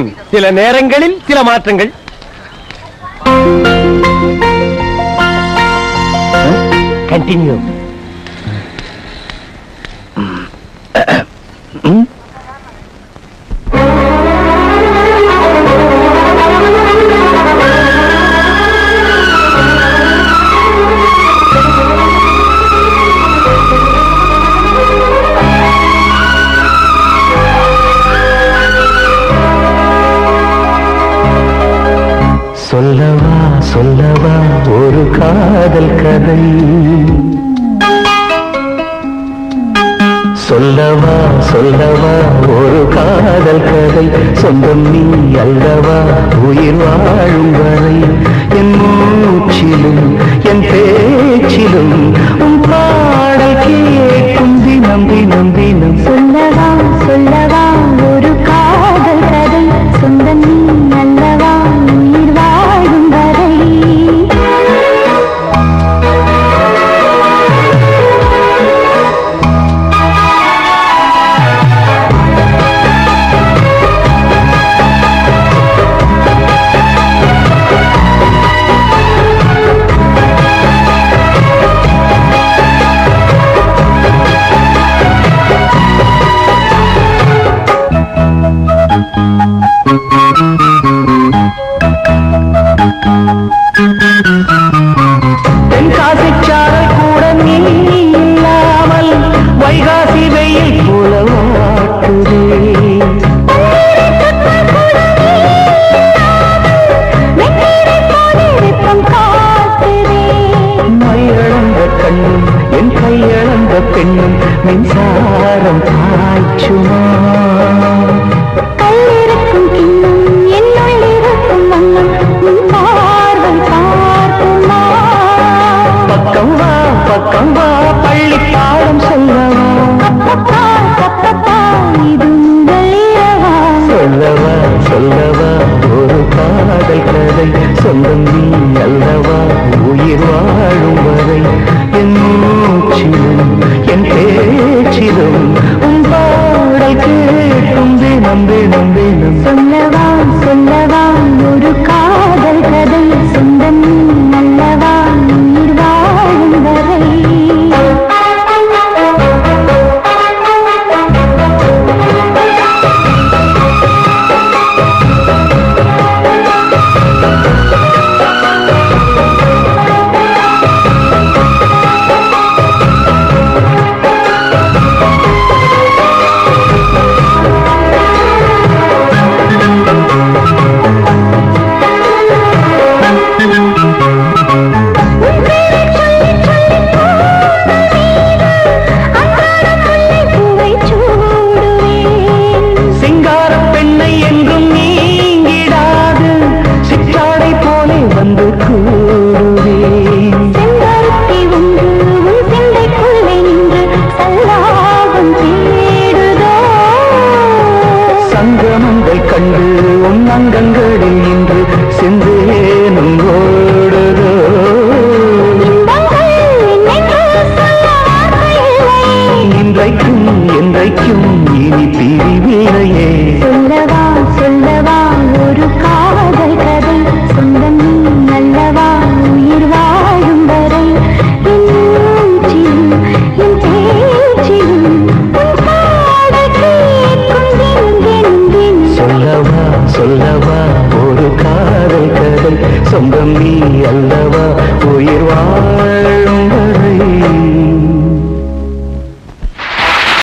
ம், சில நேரங்களில் சில மாற்றங்கள் கண்டினியூ சொல்லவா சொல்லவா ஒரு காதல் கதை சொல்லவா சொல்லவா ஒரு காதல் கதை சொந்தம் நீ அல்லவா உயிர் வாழும் வரை என் மூச்சிலும் என் பேச்சிலும் உன் பாடல் கேட்கும் தினம் தினம் தினம் சொல்லவா சொல்லவா ஒரு காதல் கதை சொந்தம் நீ அல்லவா உயிர் வாழும் வரை தென்காசிச்சாரல் கூட நீ இல்லாமல் வைகாசி வெயில் போல வாட்டுதே மையளந்த கண்ணும் என் கையளந்த பெண்ணும் மின்சாரம் பாய்ச்சுமா கல்லிருக்கும் கிண்ணம் என்னுள் இருக்கும் வண்ணம் உன் பார்வை பார்க்குமா பக்கம் வா பக்கம் வா பள்ளி பாடம் சொல்லவா அப்பப்பா அப்பப்பா இது உங்கள் இரவா சொல்லவா சொல்லவா ஒரு காதல் கதை சொந்தம் நீ அல்லவா உயிர் வாழும் வரை என் மூச்சிலும் என் பேச்சிலும் உன் பாடல் கேட்கும் தினம் தினம் தினம் சொல்லவா சொல்லவா ஒரு காதல் கதை சொந்தம் நீ அல்லவா உயிர் வாழும் வரை பூவை சூடுவேன் சிங்கார பெண்ணை என்றும் நீங்கிடாது சிற்றாடை போலே வந்து கூடுவேன் செம்பருத்தி ஒன்று உன் சிந்தைக்குள்ளே நின்று சல்லாபம் தேடுதோ சங்கமங்கள் கண்டு உன் அங்கங்களில் நின்று செந்தேனும் ஓடுதோ இன்பங்கள் என்னென்று சொல்ல வார்த்தையில்லை. இன்றைக்கும் என்றைக்கும் இனி பிரிவில்லையே சொல்லவா சொல்லவா ஒரு காதல் கதை சொந்தம் நீ அல்லவா உயிர் வாழும் வரை என் மூச்சிலும் என் பேச்சிலும் உன் பாடல் கேட்கும் தினம் தினம் தினம் சொல்லவா சொல்லவா ஒரு காதல் கதை சொந்தம் நீ அல்லவா உயிர் வா